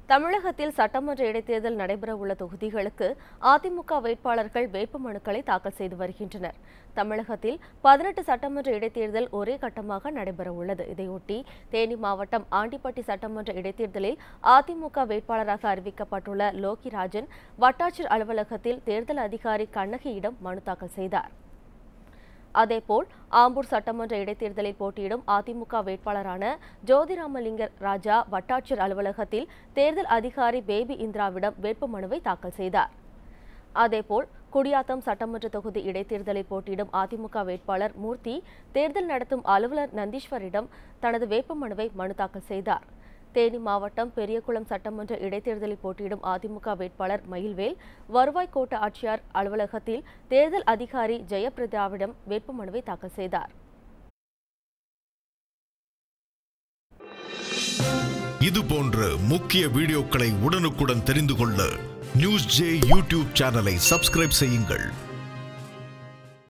தமிழகத்தில் சட்டமன்ற இடைத்தேர்தல் நடைபெறவுள்ள தொகுதிகளுக்கு அதிமுக வேட்பாளர்கள் வேட்புமனுக்களை தாக்கல் செய்து வருகின்றனர் தமிழகத்தில் பதினெட்டு சட்டமன்ற இடைத்தேர்தல் ஒரே கட்டமாக நடைபெறவுள்ளது இதையொட்டி தேனி மாவட்டம் ஆண்டிப்பட்டி சட்டமன்ற இடைத்தேர்தலில் அதிமுக வேட்பாளராக அறிவிக்கப்பட்டுள்ள லோகிராஜன் வட்டாட்சியர் அலுவலகத்தில் தேர்தல் அதிகாரி கண்ணகியிடம் மனு தாக்கல் செய்தார் அதேபோல் ஆம்பூர் சட்டமன்ற இடைத்தேர்தலில் போட்டியிடும் அதிமுக வேட்பாளரான ஜோதிராமலிங்கர் ராஜா வட்டாட்சியர் அலுவலகத்தில் தேர்தல் அதிகாரி பேபி இந்திராவிடம் வேட்புமனுவை தாக்கல் செய்தார் அதேபோல் குடியாத்தம் சட்டமன்ற தொகுதி இடைத்தேர்தலில் போட்டியிடும் அதிமுக வேட்பாளர் மூர்த்தி தேர்தல் நடத்தும் அலுவலர் நந்தீஸ்வரிடம் தனது வேட்புமனுவை மனு தாக்கல் செய்தார் தேனி மாவட்டம் பெரியகுளம் சட்டமன்ற இடைத்தேர்தலில் போட்டியிடும் அதிமுக வேட்பாளர் மயில்வேல் வருவாய் கோட்ட ஆட்சியர் அலுவலகத்தில் தேர்தல் அதிகாரி ஜெயபிரதாவிடம் வேட்புமனுவை தாக்கல் செய்தார் இது போன்ற முக்கிய வீடியோக்களை உடனுக்குடன் தெரிந்து கொள்ள நியூஸ் ஜே யூடியூப் சேனலை சப்ஸ்கிரைப் செய்யுங்கள்